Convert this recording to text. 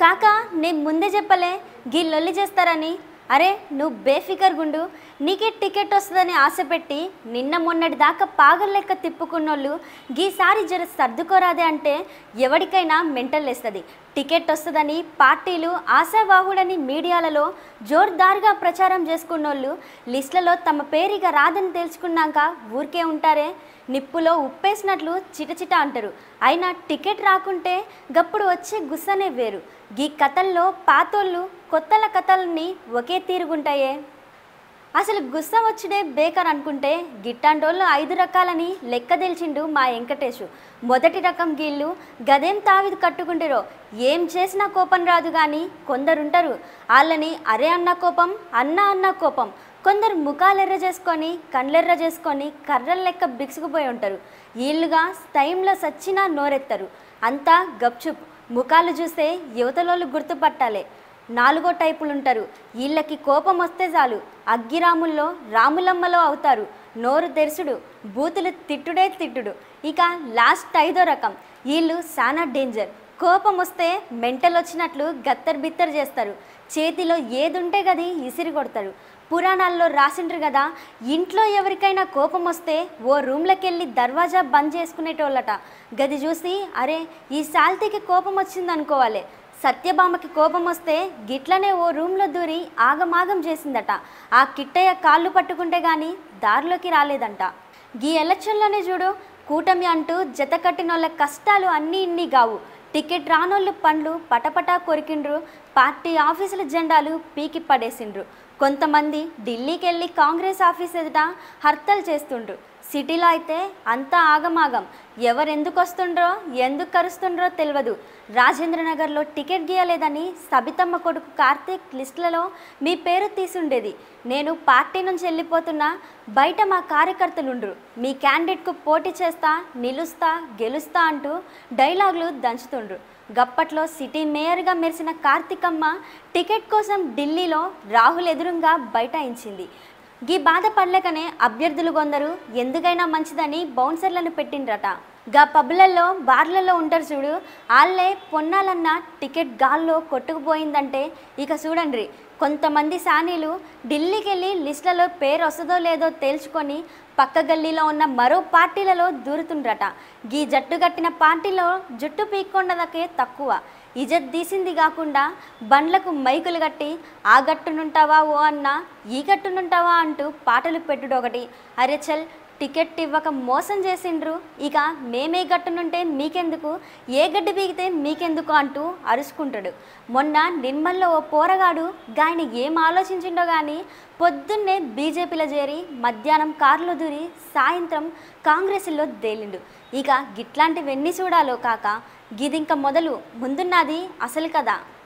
కాక నేను ముందే చెప్పలే గీ లొల్లి చేస్తారని అరే నువ్వు బేఫికర్ గుండు నీకే టికెట్ వస్తుందని ఆశ పెట్టి నిన్న మొన్నటి దాకా పాగల్ లెక్క తిప్పుకున్నోళ్ళు గీసారి జర సర్దుకోరాదే అంటే ఎవరికైనా మెంటల్ వేస్తుంది టికెట్ వస్తుందని పార్టీలు ఆశావాహుడని మీడియాలలో జోర్దార్గా ప్రచారం చేసుకున్నోళ్ళు లిస్టులలో తమ పేరిక రాదని తెలుసుకున్నాక ఊరికే ఉంటారే నిప్పులో ఉప్పేసినట్లు చిటచిట అంటారు అయినా టికెట్ రాకుంటే గప్పుడు వచ్చే గుస్సనే వేరు గీ కథల్లో పాతోళ్ళు కొత్తల కథల్ని ఒకే తీరుగుంటాయే అసలు గుస్స వచ్చుడే బేకర్ అనుకుంటే గిట్టాంటోళ్ళు ఐదు రకాలని లెక్క తెలిసిండు మా వెంకటేషు మొదటి రకం గీళ్ళు గదేం తావిది కట్టుకుంటారో ఏం చేసినా కోపం రాదు కానీ కొందరుంటారు వాళ్ళని అరే అన్న కోపం అన్న అన్న కోపం కొందరు ముఖాలెర్ర చేసుకొని కండ్లెర్ర చేసుకొని కర్రల లెక్క బిగుసుకుపోయి ఉంటారు వీళ్ళుగా టైంలో సచ్చినా నోరెత్తారు అంతా గప్చుప్ ముఖాలు చూస్తే యువతలోళ్ళు గుర్తుపట్టాలి నాలుగో టైపులు ఉంటారు వీళ్ళకి కోపం వస్తే చాలు అగ్గిరాముల్లో రాములమ్మలో అవుతారు నోరు తెరుసుడు బూతులు తిట్టుడే తిట్టుడు ఇక లాస్ట్ ఐదో రకం వీళ్ళు చాలా డేంజర్ కోపం వస్తే మెంటల్ వచ్చినట్లు గత్తర్ బిత్తర్ చేస్తారు చేతిలో ఏదుంటే గది ఇసిరి కొడతారు పురాణాల్లో రాసిండ్రు కదా ఇంట్లో ఎవరికైనా కోపం వస్తే ఓ రూమ్లోకి వెళ్ళి దర్వాజా బంద్ చేసుకునేటోళ్ళట గది చూసి అరే ఈ సాల్తీకి కోపం వచ్చింది అనుకోవాలి సత్యభామకి కోపం వస్తే గిట్లనే ఓ రూమ్లో దూరి ఆగమాగం చేసిందట ఆ కిట్టయ్య కాళ్ళు పట్టుకుంటే గాని దారిలోకి రాలేదంట గీ ఎలక్షన్లోనే చూడు కూటమి అంటూ జత కట్టినోళ్ళ కష్టాలు అన్నీ ఇన్ని కావు టికెట్ రానోళ్ళు పండ్లు పటపటా కొరికిండ్రు పార్టీ ఆఫీసుల జెండాలు పీకి పడేసిండ్రు కొంతమంది ఢిల్లీకి వెళ్ళి కాంగ్రెస్ ఆఫీస్ ఎదుట హర్తలు చేస్తుండ్రు సిటీలో అయితే అంతా ఆగమాగం ఎవరు ఎందుకు వస్తుండ్రో ఎందుకు కరుస్తుండ్రో తెలియదు రాజేంద్రనగర్లో టికెట్ గీయలేదని సబితమ్మ కొడుకు కార్తీక్ లిస్టులలో మీ పేరు తీసుండేది నేను పార్టీ నుంచి వెళ్ళిపోతున్నా బయట మా కార్యకర్తలుండ్రు మీ క్యాండిడేట్కు పోటీ చేస్తా నిలుస్తా గెలుస్తా అంటూ డైలాగులు దంచుతుండ్రు గప్పట్లో సిటీ మేయర్గా మెరిసిన కార్తికమ్మ టికెట్ కోసం ఢిల్లీలో రాహుల్ ఎదురుగా బైఠాయించింది గీ బాధపడలేకనే అభ్యర్థులు కొందరు ఎందుకైనా మంచిదని బౌన్సర్లను పెట్టిండ్రట గా పబ్లలో బార్లలో ఉంటారు చూడు వాళ్ళే పొన్నాలన్న టికెట్ గాల్లో కొట్టుకుపోయిందంటే ఇక చూడండి కొంతమంది సానీలు ఢిల్లీకి వెళ్ళి లిస్టులలో పేరు వస్తుందో లేదో తేల్చుకొని పక్క గల్లీలో ఉన్న మరో పార్టీలలో దూరుతుండ్రట గీ జట్టు కట్టిన పార్టీలో జుట్టు పీక్కొండదకే తక్కువ ఇజత్ తీసింది కాకుండా బండ్లకు మైకులు కట్టి ఆ గట్టునుంటావా ఓ అన్న ఈ గట్టునుంటావా అంటూ పాటలు పెట్టుడు ఒకటి అరే చల్ టికెట్ ఇవ్వక మోసం చేసిండ్రు ఇక మేమే గట్టునుంటే మీకెందుకు ఏ గడ్డి బీగితే మీకెందుకు అంటూ అరుచుకుంటాడు మొన్న నిర్మల్లో ఓ పోరగాడు గాయన ఏం ఆలోచించిండో కానీ పొద్దున్నే బీజేపీలో చేరి మధ్యాహ్నం కారులో దూరి సాయంత్రం కాంగ్రెస్లో తేలిండు ఇక గిట్లాంటివన్నీ చూడాలో కాక గిదింక మొదలు ముందున్నది అసలు కదా